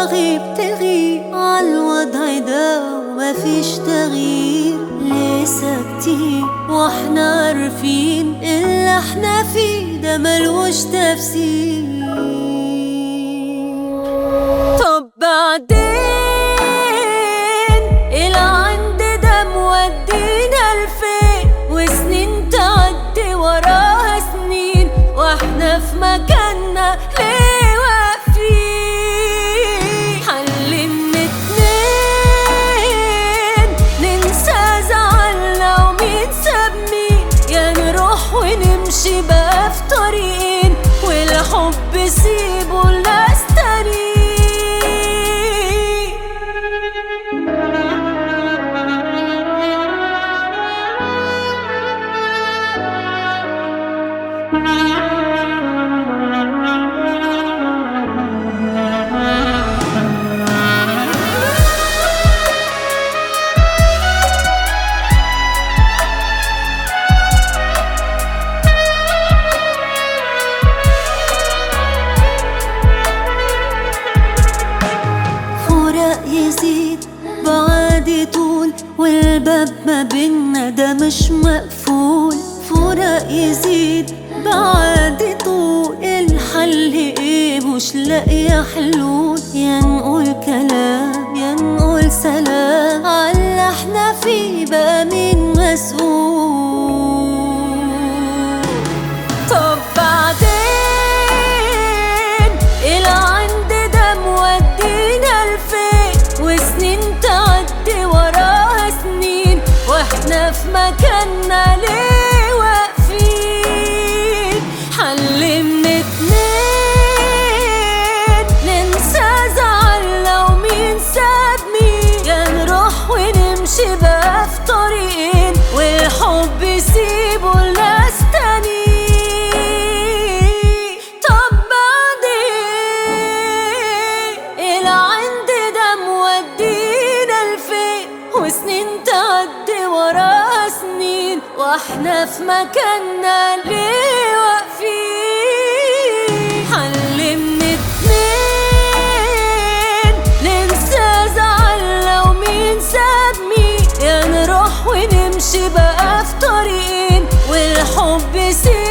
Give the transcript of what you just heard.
تغيب تغيب عالوضع ده ومفيش تغيير ليه ساكتين واحنا عارفين اللي احنا فيه ده ملوش تفسير طب بعدين العند ده مودينا لفين وسنين تعدي وراها سنين واحنا في مكاننا ليه واقفين حل من اتنين ننسى زعلنا ومين ساب مين يا نروح ونمشي بقى في طريقين والحب سيبه لناس تانيين فراق يزيد بعد يطول والباب ما بينا ده مش مقفول فراق يزيد بعد يطول الحل ايه مش لاقيه حلول يا نقول كلام يا نقول سلام على احنا فيه بقى مين مسؤول طب بعدين العند ده مودينا لفين وسنين تعدي وراها سنين واحنا في مكاننا ليه واقفين حل من اتنين ننسى زعلنا ومين ساب مين يا نروح ونمشي بقى في طريقين والحب يسيبه لناس تانيين طب بعدين العند ده مودينا لفين وسنين تعدي وراها سنين واحنا في مكاننا ليه واقفين حل من اتنين ننسى زعلنا ومين ساب مين يا نروح ونمشي بقى في طريقين والحب يسيب